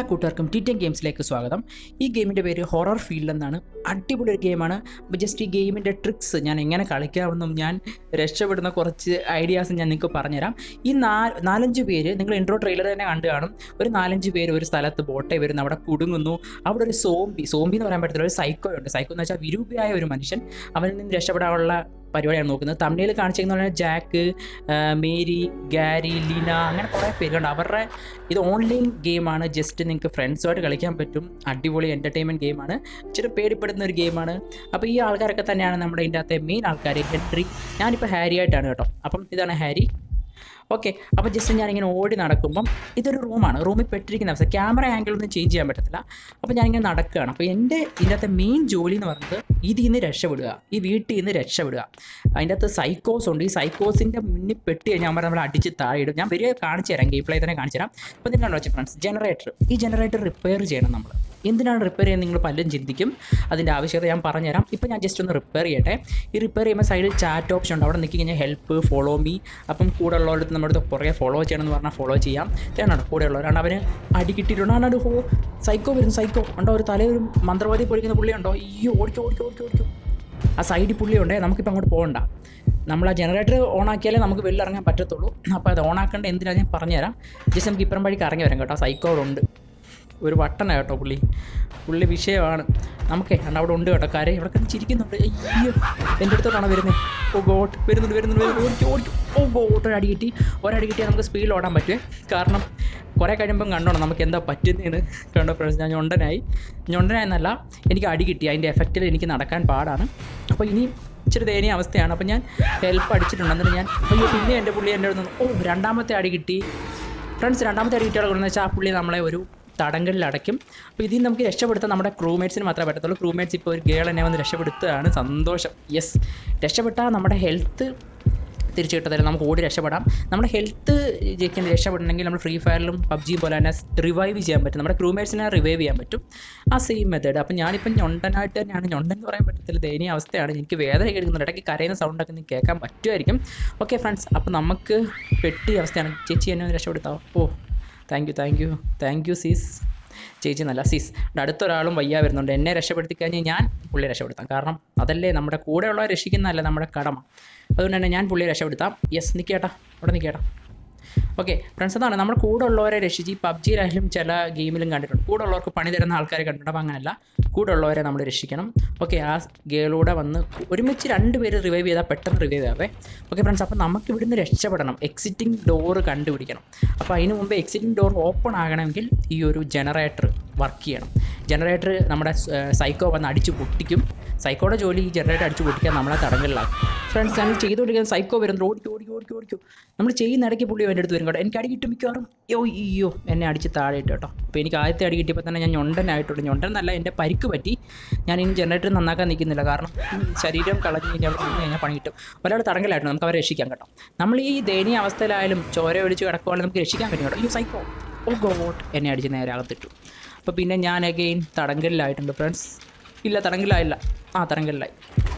എല്ലാ കൂട്ടുകാർക്കും T ten ഗെയിംസിലേക്ക് സ്വാഗതം ഈ ഗെയിമിൻ്റെ പേര് ഹൊറർ ഫീൽഡ് എന്നാണ് അടിപൊളി ഒരു ഗെയിമാണ് അപ്പോൾ ജസ്റ്റ് ഈ ഗെയിമിൻ്റെ ട്രിക്സ് ഞാൻ എങ്ങനെ കളിക്കാമെന്നും ഞാൻ രക്ഷപ്പെടുന്ന കുറച്ച് ഐഡിയാസ് ഞാൻ നിങ്ങൾക്ക് പറഞ്ഞുതരാം ഈ നാ നാലഞ്ച് പേര് നിങ്ങൾ ഇൻട്രോ ട്രെയിലർ തന്നെ കണ്ടു കാണും ഒരു നാലഞ്ച് പേര് ഒരു സ്ഥലത്ത് ബോട്ടേ വരുന്നു അവിടെ കുടുങ്ങുന്നു അവിടെ ഒരു സോംബി സോംബി എന്ന് പറയാൻ പറ്റത്തില്ല ഒരു സൈക്കോ ഉണ്ട് സൈക്കോ എന്ന് വെച്ചാൽ വിരൂപിയായ ഒരു മനുഷ്യൻ അവനിൽ നിന്ന് രക്ഷപ്പെടാനുള്ള പരിപാടിയാണ് നോക്കുന്നത് തമിഴിൽ കാണിച്ചിരിക്കുന്ന പറഞ്ഞാൽ ജാക്ക് ആ, മേരി ഗാരി ലീന അങ്ങനെ കുറേ പേരുണ്ട് അവരുടെ ഇത് ഓൺലൈൻ ഗെയിമാണ് ജസ്റ്റ് നിങ്ങൾക്ക് ഫ്രണ്ട്സുമായിട്ട് കളിക്കാൻ പറ്റും അടിപൊളി എൻ്റർടൈൻമെൻറ്റ് ഗെയിമാണ് ഇച്ചിരി പേടിപ്പെടുന്ന ഒരു ഗെയിമാണ് അപ്പോൾ ഈ ആൾക്കാരൊക്കെ തന്നെയാണ് നമ്മുടെ ഇതിൻ്റെ അകത്തെ മെയിൻ ആൾക്കാർ ഹെൻറി ഞാനിപ്പോൾ ഹാരി ആയിട്ടാണ് കേട്ടോ അപ്പം ഇതാണ് ഹാരി ഓക്കെ അപ്പോൾ ജസ്റ്റ് ഞാനിങ്ങനെ ഓടി നടക്കുമ്പം ഇതൊരു റൂമാണ് റൂമിൽ പെട്ടിരിക്കുന്ന അവസ്ഥ ക്യാമറ ആംഗിൾ ഒന്നും ചേഞ്ച് ചെയ്യാൻ പറ്റത്തില്ല അപ്പോൾ ഞാനിങ്ങനെ നടക്കുകയാണ് അപ്പോൾ എൻ്റെ ഇതിനകത്തെ മെയിൻ ജോലി എന്ന് പറയുന്നത് ഇതിൽ നിന്ന് രക്ഷപ്പെടുക ഈ വീട്ടിൽ നിന്ന് രക്ഷപ്പെടുക അതിൻ്റെ അകത്ത് സൈക്കോസ് ഉണ്ട് ഈ സൈക്കോസിൻ്റെ മുന്നിൽ പെട്ട് കഴിഞ്ഞാൽ അവർ നമ്മൾ അടിച്ച് താഴെയിടും ഞാൻ വലിയ കാണിച്ചു തരാം ഗെയിം പ്ലേ തന്നെ കാണിച്ചു തരാം അപ്പോൾ നിങ്ങൾ വെച്ചാൽ ഫ്രണ്ട്സ് ജനറേറ്റർ ഈ ജനറേറ്റർ റിപ്പയർ ചെയ്യണം നമ്മൾ എന്തിനാണ് റിപ്പയർ ചെയ്യുന്നത് നിങ്ങൾ പലരും ചിന്തിക്കും അതിൻ്റെ ആവശ്യകത ഞാൻ പറഞ്ഞുതരാം ഇപ്പോൾ ഞാൻ ജസ്റ്റ് ഒന്ന് റിപ്പയർ ചെയ്യട്ടെ ഈ റിപ്പയർ ചെയ്യുമ്പോൾ സൈഡിൽ ചാറ്റ് ഓപ്ഷൻ ഉണ്ട് അവിടെ നിൽക്കി കഴിഞ്ഞാൽ ഹെൽപ്പ് ഫോളോ മീ അപ്പം കൂടെ ഉള്ളവരുടെ നമ്മുടെ അടുത്ത് പുറകെ ഫോളോ ചെയ്യണമെന്ന് പറഞ്ഞാൽ ഫോളോ ചെയ്യാം തേണോ കൂടെ ഉള്ളവരാണ് അവന് അടി കിട്ടിയിട്ടുണ്ട് ആണ് ഹോ സൈക്കോ വരുന്നു സൈക്കോ ഉണ്ടോ ഒരു തലയിൽ ഒരു മന്ത്രവാദി പൊളിക്കുന്ന പുള്ളിയുണ്ടോ ഈ ഓടിക്കോ ഓടിക്കോ ഓടിക്കോ ഓടിക്കോ ആ സൈഡിൽ പുള്ളിയുണ്ടേ നമുക്കിപ്പോൾ അങ്ങോട്ട് പോകണ്ട നമ്മൾ ആ ജനറേറ്റർ ഓൺ ആക്കിയാലേ നമുക്ക് വെളിയിൽ ഇറങ്ങാൻ പറ്റത്തുള്ളൂ അപ്പോൾ അത് ഓൺ ആക്കേണ്ട എന്തിനാണ് ഞാൻ പറഞ്ഞുതരാം ജസ്റ്റ് നമുക്ക് ഇപ്പുറം വഴിക്ക് ഇറങ്ങി വരാം കേട്ടോ സൈക്കോ അവിടെ ഉണ്ട് ഒരു വട്ടന കേട്ടോ പുള്ളി പുള്ളി വിഷയമാണ് നമുക്കേ അണ്ട് അവിടെ ഉണ്ട് കേട്ടോ കാര്യം ഇവിടെ കിടന്ന് ചിരിക്കുന്നുണ്ട് അയ്യോ എൻ്റെ അടുത്തോട്ടാണ് വരുന്നത് ഓ ഗോട്ട് വരുന്നുണ്ട് വരുന്നുണ്ട് വരുന്നുണ്ട് ഓടിക്കും ഓടിക്കും ഓ ഗോട്ട് ഒരു അടി കിട്ടി ഒരടി കിട്ടിയാൽ നമുക്ക് സ്പീഡിൽ ഓടാൻ പറ്റുമേ കാരണം കുറേ കഴിയുമ്പം കണ്ടോണം നമുക്ക് എന്താ പറ്റുന്നതെന്ന് കണ്ടോ ഫ്രണ്ട്സ് ഞാൻ ഞൊണ്ടനായി ഞൊണ്ടനായെന്നല്ല എനിക്ക് അടി കിട്ടി അതിൻ്റെ എഫക്റ്റിൽ എനിക്ക് നടക്കാൻ പാടാണ് അപ്പോൾ ഇനി ഇച്ചിരി ദയനീയ അവസ്ഥയാണ് അപ്പോൾ ഞാൻ ഹെൽപ്പ് അടിച്ചിട്ടുണ്ട് എന്നിട്ട് ഞാൻ അയ്യോ പിന്നെ എൻ്റെ പുള്ളി എൻ്റെ അടുത്ത് നിന്ന്, ഓ രണ്ടാമത്തെ അടി കിട്ടി ഫ്രണ്ട്സ് രണ്ടാമത്തെ അടി കിട്ടിയാൽ കൊണ്ടെന്ന് വെച്ചാൽ ആ പുള്ളി നമ്മളെ ഒരു തടങ്കലിൽ അടയ്ക്കും അപ്പോൾ ഇതിൽ നിന്ന് നമുക്ക് രക്ഷപ്പെടുത്താൻ നമ്മുടെ ക്രൂമേറ്റ്സിന് മാത്രമേ പറ്റത്തുള്ളൂ ക്രൂമേറ്റ്സ് ഇപ്പോൾ ഒരു ഗേൾ എന്നെ വന്ന് രക്ഷപ്പെടുത്തുകയാണ് സന്തോഷം യെസ് രക്ഷപ്പെട്ടാൽ നമ്മുടെ ഹെൽത്ത് തിരിച്ചു കിട്ടത്തില്ല നമുക്ക് ഓടി രക്ഷപ്പെടാം നമ്മുടെ ഹെൽത്ത് ജയിക്കാൻ രക്ഷപ്പെടണമെങ്കിൽ നമ്മൾ ഫ്രീ ഫയറിലും പബ്ജിയും പോലെ തന്നെ റിവൈവ് ചെയ്യാൻ പറ്റും നമ്മുടെ ക്രൂമേറ്റ്സിനെ റിവൈവ് ചെയ്യാൻ പറ്റും ആ സെയിം മെത്തേഡ് അപ്പം ഞാനിപ്പം ഞൊണ്ടനായിട്ട് തന്നെയാണ് ഞൊണ്ടൻ എന്ന് പറയാൻ പറ്റത്തില്ല ദയനീയ അവസ്ഥയാണ് എനിക്ക് വേദന കേൾക്കുന്നുണ്ട് ഇടയ്ക്ക് കരയുന്ന സൗണ്ടൊക്കെ നിങ്ങൾക്ക് കേൾക്കാൻ പറ്റുമായിരിക്കും ഓക്കെ ഫ്രണ്ട്സ് അപ്പോൾ നമുക്ക് പെട്ടി അവസ്ഥയാണ് ചേച്ചി എന്നെ ഒന്ന് രക്ഷപ്പെടുത്താവോ oh thank you thank you thank you സീസ് ചേച്ചി നല്ല സീസ് ഇവിടെ അടുത്തൊരാളും വയ്യ വരുന്നുണ്ട് എന്നെ രക്ഷപ്പെടുത്തി കഴിഞ്ഞാൽ ഞാൻ പുള്ളിയെ രക്ഷപ്പെടുത്താം കാരണം അതല്ലേ നമ്മുടെ കൂടെയുള്ളവരെ രക്ഷിക്കുന്നതല്ല നമ്മുടെ കടമ അതുകൊണ്ട് തന്നെ ഞാൻ പുള്ളിയെ രക്ഷപ്പെടുത്താം യെസ് നിൽക്കേട്ടാ അവിടെ നിൽക്കേട്ടാ ഓക്കെ ഫ്രണ്ട്സ് അതാണ് നമ്മുടെ കൂടെ ഉള്ളവരെ രക്ഷിച്ച് ഈ പബ്ജിയിലായാലും ചില ഗെയിമിലും കണ്ടിട്ടുണ്ട് കൂടെ ഉള്ളവർക്ക് പണി തരുന്ന ആൾക്കാരെ കണ്ടിട്ടുണ്ട് അപ്പോൾ അങ്ങനെയല്ല കൂടെ ഉള്ളവരെ നമ്മൾ രക്ഷിക്കണം ഓക്കെ ആ ഗേളൂടെ വന്ന് ഒരുമിച്ച് രണ്ട് പേര് റിവൈവ് ചെയ്താൽ പെട്ടെന്ന് റിവൈവ് ആവേ ഓക്കെ ഫ്രണ്ട്സ് അപ്പോൾ നമുക്ക് ഇവിടുന്ന് രക്ഷപ്പെടണം എക്സിറ്റിംഗ് ഡോറ് കണ്ടുപിടിക്കണം അപ്പോൾ അതിന് മുമ്പ് എക്സിറ്റിംഗ് ഡോർ ഓപ്പൺ ആകണമെങ്കിൽ ഈ ഒരു ജനറേറ്റർ വർക്ക് ചെയ്യണം ജനറേറ്റർ നമ്മുടെ സൈക്കോ വന്ന് അടിച്ച് പൊട്ടിക്കും സൈക്കോയുടെ ജോലി ഈ ജനറേറ്റർ അടിച്ച് പൊട്ടിക്കാൻ നമ്മളെ തടങ്കലിലാക്കും ഫ്രണ്ട്സ് ഞങ്ങൾ ചെയ്തുകൊണ്ടിരിക്കുന്ന സൈക്കോ വരുന്നത് ഓടിക്കും ഓടിക്കും ഓടിക്കും ഓടിക്കും നമ്മൾ ചെയ്യുന്ന ഇടയ്ക്ക് പുള്ളി എൻ്റെ അടുത്ത് വരും കേട്ടോ എനിക്ക് അടി കിട്ടും മിക്കവാറും യോ അയ്യോ എന്നെ അടിച്ച് താഴെ ഇട്ട് കേട്ടോ അപ്പോൾ എനിക്ക് ആദ്യത്തെ അടി കിട്ടിയപ്പോൾ തന്നെ ഞാൻ ഞൊണ്ടനായിട്ടുള്ളൂ ഞൊണ്ടൻ എന്നല്ല എൻ്റെ പരിക്ക് പറ്റി ഞാൻ ഇനി ജനറേറ്റർ നന്നാക്കാൻ നിൽക്കുന്നില്ല കാരണം ഉം, ശരീരം കളഞ്ഞ് കഴിഞ്ഞാൽ അവിടെ നിന്ന് കഴിഞ്ഞാൽ പണി കിട്ടും ഒരാൾ തടങ്കലായിട്ട് നമുക്ക് അവരെ രക്ഷിക്കാം കേട്ടോ നമ്മൾ ഈ ദയനീയ അവസ്ഥയിലായാലും ചോര ഒഴിച്ച് കിടക്കുവാണെങ്കിൽ നമുക്ക് രക്ഷിക്കാൻ പറ്റും കേട്ടോ ഈ സൈക്കോ ഓ ഗോട്ട് എന്നെ അടിച്ച് നേരെ അകത്തിട്ടു അപ്പോൾ പിന്നെ ഞാൻ അഗെയിൻ തടങ്കലിലായിട്ടുണ്ട് ഫ്രണ്ട്സ് ഇല്ല തടങ്കലിലായില്ല ആ തടങ്കലിലായി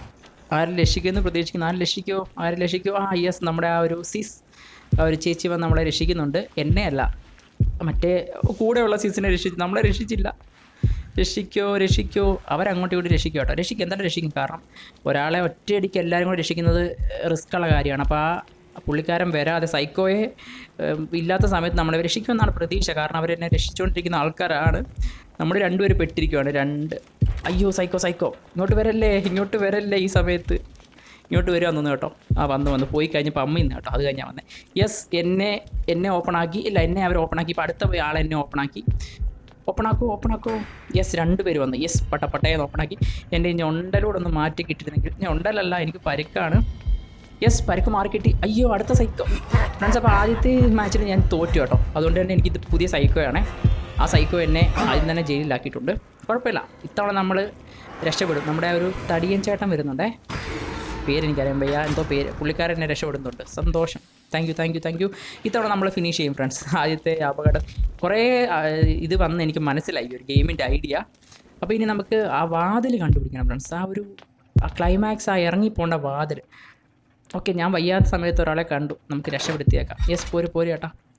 ആരും രക്ഷിക്കുമെന്ന് പ്രതീക്ഷിക്കുന്നു ആരും രക്ഷിക്കോ ആരും രക്ഷിക്കോ ആ യെസ് നമ്മുടെ ആ ഒരു സീസ് ആ ഒരു ചേച്ചി വന്ന് നമ്മളെ രക്ഷിക്കുന്നുണ്ട് എന്നെയല്ല മറ്റേ കൂടെയുള്ള സീസിനെ രക്ഷിച്ചു നമ്മളെ രക്ഷിച്ചില്ല രക്ഷിക്കോ രക്ഷിക്കോ അവരങ്ങോട്ടും ഇങ്ങോട്ടും രക്ഷിക്കും കേട്ടോ രക്ഷിക്കും എന്തായാലും രക്ഷിക്കും കാരണം ഒരാളെ ഒറ്റയടിക്ക് എല്ലാവരും കൂടെ രക്ഷിക്കുന്നത് റിസ്ക് ഉള്ള കാര്യമാണ് അപ്പോൾ ആ പുള്ളിക്കാരൻ വരാതെ സൈക്കോയെ ഏം, ഇല്ലാത്ത സമയത്ത് നമ്മളെ രക്ഷിക്കുമെന്നാണ് പ്രതീക്ഷ കാരണം അവരെന്നെ രക്ഷിച്ചുകൊണ്ടിരിക്കുന്ന ആൾക്കാരാണ് നമ്മൾ രണ്ടുപേരും പെട്ടിരിക്കുവാണ് രണ്ട് അയ്യോ സൈക്കോ സൈക്കോ ഇങ്ങോട്ട് വരല്ലേ ഇങ്ങോട്ട് വരല്ലേ ഈ സമയത്ത് ഇങ്ങോട്ട് വരിക തോന്നുന്നു കേട്ടോ ആ വന്നു വന്നു പോയി കഴിഞ്ഞപ്പോൾ അമ്മ ഇന്ന് കേട്ടോ അത് കഴിഞ്ഞാൽ വന്നേ യെസ് എന്നെ എന്നെ ഓപ്പൺ ആക്കി ഇല്ല എന്നെ അവർ ഓപ്പൺ ആക്കി ഇപ്പോൾ അടുത്ത പോയി ആളെ എന്നെ ഓപ്പൺ ആക്കി ഓപ്പൺ ആക്കോ ഓപ്പൺ ആക്കോ യെസ് രണ്ടുപേര് വന്നു യെസ് പട്ട പട്ടയെന്ന് ഓപ്പൺ ആക്കി എൻ്റെ ഈ ഞൊണ്ടലൂടെ ഒന്ന് മാറ്റി കിട്ടിയിരുന്നെങ്കിൽ ഞൊണ്ടലല്ല എനിക്ക് പരിക്കാണ് യെസ് പരിക്ക് മാറി കിട്ടി അയ്യോ അടുത്ത സൈക്കോ ഫ്രണ്ട്സ് അപ്പോൾ ആദ്യത്തെ മാച്ചിൽ ഞാൻ തോറ്റു കേട്ടോ അതുകൊണ്ട് തന്നെ എനിക്കിത് പുതിയ സൈക്കോയാണേ ആ സൈക്കോ എന്നെ ആദ്യം തന്നെ ജയിലിലാക്കിയിട്ടുണ്ട് കുഴപ്പമില്ല ഇത്തവണ നമ്മൾ രക്ഷപ്പെടും നമ്മുടെ ആ ഒരു തടിയൻ ചേട്ടൻ വരുന്നുണ്ടേ പേരെനിക്കറിയാൻ വയ്യ എന്തോ പേര് പുള്ളിക്കാരൻ എന്നെ രക്ഷപ്പെടുന്നുണ്ട് സന്തോഷം thank you thank you thank you ഇത്തവണ നമ്മൾ ഫിനിഷ് ചെയ്യും ഫ്രണ്ട്സ് ആദ്യത്തെ അപകടം കുറേ ആ, ഇത് വന്ന് എനിക്ക് മനസ്സിലായി ഈ ഒരു ഗെയിമിൻ്റെ ഐഡിയ അപ്പോൾ ഇനി നമുക്ക് ആ വാതിൽ കണ്ടുപിടിക്കണം ഫ്രണ്ട്സ് ആ ഒരു ആ ക്ലൈമാക്സ് ആ ഇറങ്ങിപ്പോണ്ട വാതിൽ ഓക്കെ ഞാൻ വയ്യാത്ത സമയത്ത് ഒരാളെ കണ്ടു നമുക്ക് രക്ഷപ്പെടുത്തിയേക്കാം യെസ് പോര് പോര് ചേട്ടാ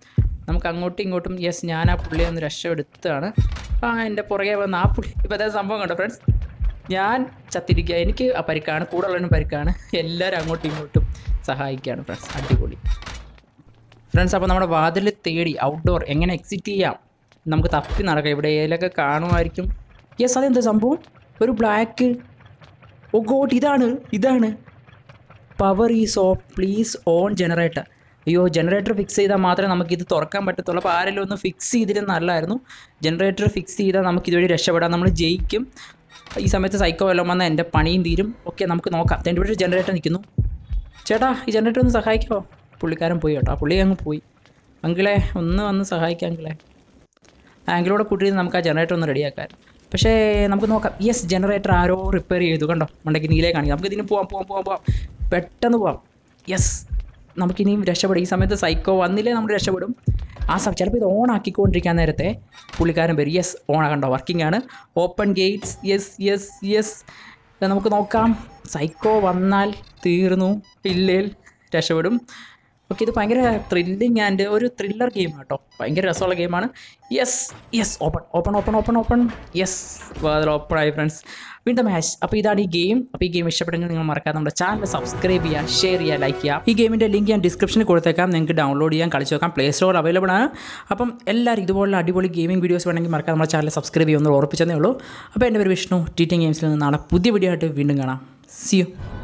നമുക്ക് അങ്ങോട്ടും ഇങ്ങോട്ടും യെസ് ഞാൻ ആ പുള്ളിയെ ഒന്ന് രക്ഷപ്പെടുത്താണ് ആ എൻ്റെ പുറകെ വന്ന ആ പുള്ളി ഇപ്പോൾ അതായത് സംഭവം കണ്ടോ ഫ്രണ്ട്സ് ഞാൻ ചത്തിരിക്കുക എനിക്ക് ആ പരിക്കാണ് കൂടെ ഉള്ളതിനും പരിക്കാണ് എല്ലാവരും അങ്ങോട്ടും ഇങ്ങോട്ടും സഹായിക്കുകയാണ് ഫ്രണ്ട്സ് അടിപൊളി ഫ്രണ്ട്സ് അപ്പോൾ നമ്മുടെ വാതിൽ തേടി ഔട്ട്ഡോർ എങ്ങനെ എക്സിറ്റ് ചെയ്യാം നമുക്ക് തപ്പി നടക്കാം ഇവിടെ ഏലൊക്കെ കാണുമായിരിക്കും യെസ് അതെന്താ സംഭവം ഒരു ബ്ലാക്ക് ഓ ഗോഡ് ഇതാണ് ഇതാണ് power is off please on generator അയ്യോ ജനറേറ്റർ ഫിക്സ് ചെയ്താൽ മാത്രമേ നമുക്കിത് തുറക്കാൻ പറ്റത്തുള്ളൂ അപ്പോൾ ആരെങ്കിലും ഒന്ന് ഫിക്സ് ചെയ്തിരുന്ന നല്ലതായിരുന്നു ജനറേറ്റർ ഫിക്സ് ചെയ്താൽ നമുക്ക് ഇതുവഴി രക്ഷപ്പെടാം നമ്മൾ ജയിക്കും ഈ സമയത്ത് സൈക്കോ വല്ലതും വന്നാൽ എൻ്റെ പണിയും തീരും ഓക്കെ നമുക്ക് നോക്കാം എൻ്റെ ഇവിടെ ഒരു ജനറേറ്റർ നിൽക്കുന്നു ചേട്ടാ ഈ ജനറേറ്റർ ഒന്ന് സഹായിക്കാമോ പുള്ളിക്കാരൻ പോയി കേട്ടോ ആ പുള്ളി അങ്ങ് പോയി അങ്കിളെ ഒന്ന് വന്ന് സഹായിക്കാം അങ്കിളെ ആങ്കിളോടെ കൂട്ടിയിട്ട് നമുക്ക് ആ ജനറേറ്റർ ഒന്ന് റെഡിയാക്കാൻ പക്ഷേ നമുക്ക് നോക്കാം യെസ് ജനറേറ്റർ ആരോ റിപ്പയർ ചെയ്തു കണ്ടോ മണ്ടയ്ക്ക് നീലേ കാണിക്കാം നമുക്ക് ഇതിന് പോവാം പോവാം പോവാം പോവാം പെട്ടെന്ന് പോവാം യെസ് നമുക്കിനിയും രക്ഷപ്പെടും ഈ സമയത്ത് സൈക്കോ വന്നില്ലേ നമ്മൾ രക്ഷപ്പെടും ആ സമയം ചിലപ്പോൾ ഇത് ഓൺ ആക്കിക്കൊണ്ടിരിക്കാൻ നേരത്തെ പുള്ളിക്കാരൻ വരും യെസ് ഓൺ ആകണ്ടോ വർക്കിംഗ് ആണ് open gates yes yes yes നമുക്ക് നോക്കാം സൈക്കോ വന്നാൽ തീർന്നു ഇല്ലേൽ രക്ഷപ്പെടും ഓക്കെ ഇത് ഭയങ്കര ത്രില്ലിങ് ആൻഡ് ഒരു ത്രില്ലർ ഗെയിം കേട്ടോ ഭയങ്കര രസമുള്ള ഗെയിമാണ് yes yes open open open open open yes അതിൽ ഓപ്പൺ ആയി ഫ്രണ്ട്സ് വീണ്ടും മാച്ച് അപ്പോൾ ഇതാണ് ഈ ഗെയിം അപ്പോൾ ഈ ഗെയിം ഇഷ്ടപ്പെട്ടെങ്കിൽ നിങ്ങൾ മറക്കാതെ നമ്മുടെ ചാനൽ സബ്സ്ക്രൈബ് ചെയ്യുക ഷെയർ ചെയ്യുക ലൈക്ക് ചെയ്യുക ഈ ഗെയിമിൻ്റെ ലിങ്ക് ഞാൻ ഡിസ്ക്രിപ്ഷനിൽ കൊടുത്തേക്കാം നിങ്ങൾക്ക് ഡൗൺലോഡ് ചെയ്യാൻ കളിച്ച് നോക്കാം പ്ലേ സ്റ്റോർ അവൈലബിൾ ആണ് അപ്പം എല്ലാവരും ഇതുപോലുള്ള അടിപൊളി ഗെയിമിംഗ് വീഡിയോസ് വേണമെങ്കിൽ മറക്കാതെ നമ്മുടെ ചാനൽ സബ്സ്ക്രൈബ് ചെയ്യുമെന്ന് ഓർപ്പിച്ചതേ ഉള്ളൂ അപ്പോൾ എൻ്റെ പേര് വിഷ്ണു ടി ടി ഗെയിംസിൽ നിന്ന് നാളെ പുതിയ വീഡിയോ ആയിട്ട് വീണ്ടും കാണാം സി യു